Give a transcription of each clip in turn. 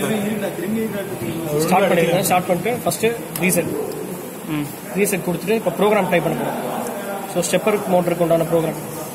start பண்ணிடுங்க start பண்ணிட்டு first reset ம் ரீசெட் கொடுத்துட்டு இப்போ ப்ரோக்ராம் டைப் பண்ண போகிறோம் ஸோ ஸ்டெப்பர் மோட்டருக்கு உண்டான program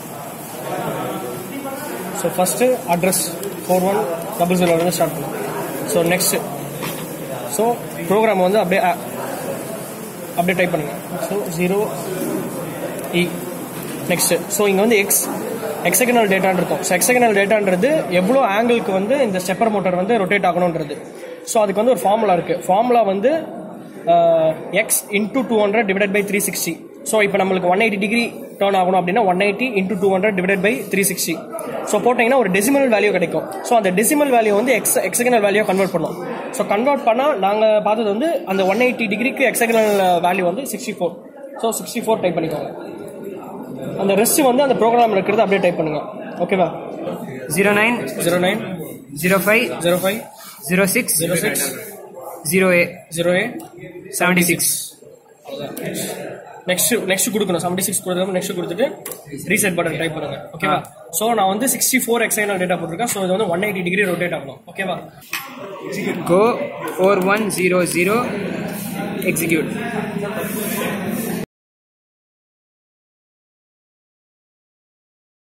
so first address four one double ஜீரோலேருந்து ஸ்டார்ட் பண்ணும் ஸோ நெக்ஸ்ட்டு ஸோ ப்ரோக்ராம் வந்து அப்படியே அ- அப்படியே டைப் பண்ணுங்க so zero E next so இங்கே வந்து எக்ஸ் எக்ஸகனல் டேட்டான்னு இருக்கும் ஸோ எக்ஸகனல் டேட்டான்றது எவ்வளோ ஆங்கிளுக்கு வந்து இந்த ஸ்டெப்பர் மோட்டார் வந்து ரொட்டேட் ஆகணுன்றது ஸோ அதுக்கு வந்து ஒரு ஃபார்முலா இருக்குது ஃபார்முலா வந்து X into two hundred divide by three sixty so இப்போ நம்மளுக்கு ஒன் எயிட்டி டிகிரி டர்ன் ஆகணும் அப்படின்னா one eighty into two hundred divide by three sixty so போட்டிங்கன்னா ஒரு டெசிமல் வேல்யூ கிடைக்கும் ஸோ அந்த டெசிமல் வேல்யூ வந்து எக்ஸ் எக்ஸகனல் வேல்யூ கன்வெர்ட் பண்ணும் ஸோ கன்வெர்ட் பண்ணால் நாங்கள் பார்த்தது வந்து அந்த ஒன் எயிட்டி டிகிரிக்கு எக்ஸகனல் வேல்யூ வந்து sixty four so sixty four type பண்ணிக்கோங்க அந்த ரெஸ்ட் வந்து அந்த ப்ரோக்ராம் இருக்கிறது அப்படியே டைப் பண்ணுங்க ஓகேவா zero nine zero nine zero five zero five zero six zero six zero A zero eight seventy six next next கொடுக்கணும் செவன்டி சிக்ஸ் கொடுத்தா நெக்ஸ்ட் கொடுத்துட்டு ரீசெட் பட்டன் டைப் பண்ணுங்க ஓகேவா ஸோ நான் வந்து சிக்ஸ்டி ஃபோர் எக்ஸைனல் டேட்டா போட்டிருக்கேன் so இது வந்து ஒன் எயிட்டி டிகிரி ரொட்டேட் ஆகணும் ஓகேவா go four one zero zero execute